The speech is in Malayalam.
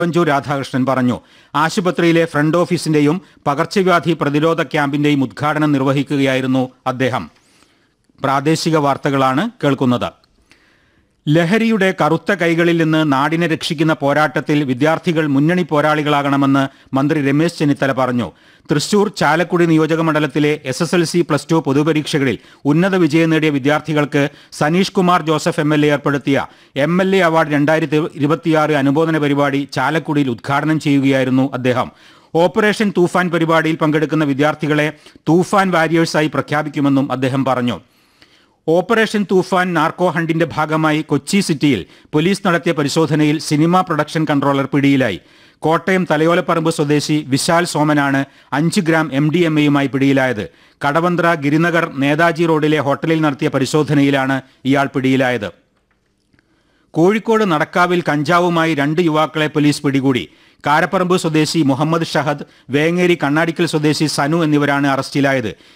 പഞ്ചൂർ രാധാകൃഷ്ണൻ പറഞ്ഞു ആശുപത്രിയിലെ ഫ്രണ്ട് ഓഫീസിന്റെയും പകർച്ചവ്യാധി പ്രതിരോധ ക്യാമ്പിന്റെയും ഉദ്ഘാടനം നിർവഹിക്കുകയായിരുന്നു അദ്ദേഹം പ്രാദേശിക വാർത്തകളാണ് കേൾക്കുന്നത് ലഹരിയുടെ കറുത്ത കൈകളിൽ നിന്ന് നാടിനെ രക്ഷിക്കുന്ന പോരാട്ടത്തിൽ വിദ്യാർത്ഥികൾ മുന്നണി പോരാളികളാകണമെന്ന് മന്ത്രി രമേശ് ചെന്നിത്തല പറഞ്ഞു തൃശൂർ ചാലക്കുടി നിയോജക മണ്ഡലത്തിലെ S S L C plus two പൊതുപരീക്ഷകളിൽ ഉന്നത വിജയം നേടിയ വിദ്യാർത്ഥികൾക്ക് Saneesh Kumar Joseph M L A ഏർപ്പെടുത്തിയ എം എൽ എ അവാർഡ് രണ്ടായിരത്തി ഇരുപത്തിയാറ് അനുമോദന പരിപാടി ചാലക്കുടിയിൽ ഉദ്ഘാടനം ചെയ്യുകയായിരുന്നു അദ്ദേഹം ഓപ്പറേഷൻ തൂഫാൻ പരിപാടിയിൽ പങ്കെടുക്കുന്ന വിദ്യാർത്ഥികളെ തൂഫാൻ വാരിയേഴ്സായി പ്രഖ്യാപിക്കുമെന്നും അദ്ദേഹം പറഞ്ഞു ഓപ്പറേഷൻ തൂഫാൻ നാർക്കോ ഹണ്ടിന്റെ ഭാഗമായി കൊച്ചി സിറ്റിയിൽ പോലീസ് നടത്തിയ പരിശോധനയിൽ സിനിമ പ്രൊഡക്ഷൻ കൺട്രോളർ പിടിയിലായി കോട്ടയം തലയോലപ്പറമ്പ് സ്വദേശി വിശാൽ സോമനാണ് അഞ്ച് ഗ്രാം എം ഡി എം എയുമായി പിടിയിലായത് കടവന്ത്ര ഗിരിനഗർ നേതാജി റോഡിലെ ഹോട്ടലിൽ നടത്തിയ പരിശോധനയിലാണ് ഇയാൾ പിടിയിലായത് കോഴിക്കോട് നടക്കാവിൽ കഞ്ചാവുമായി രണ്ട് യുവാക്കളെ പോലീസ് പിടികൂടി കാരപ്പറമ്പ് സ്വദേശി മുഹമ്മദ് ഷഹദ് വേങ്ങേരി കണ്ണാടിക്കൽ സ്വദേശി സനു എന്നിവരാണ് അറസ്റ്റിലായത്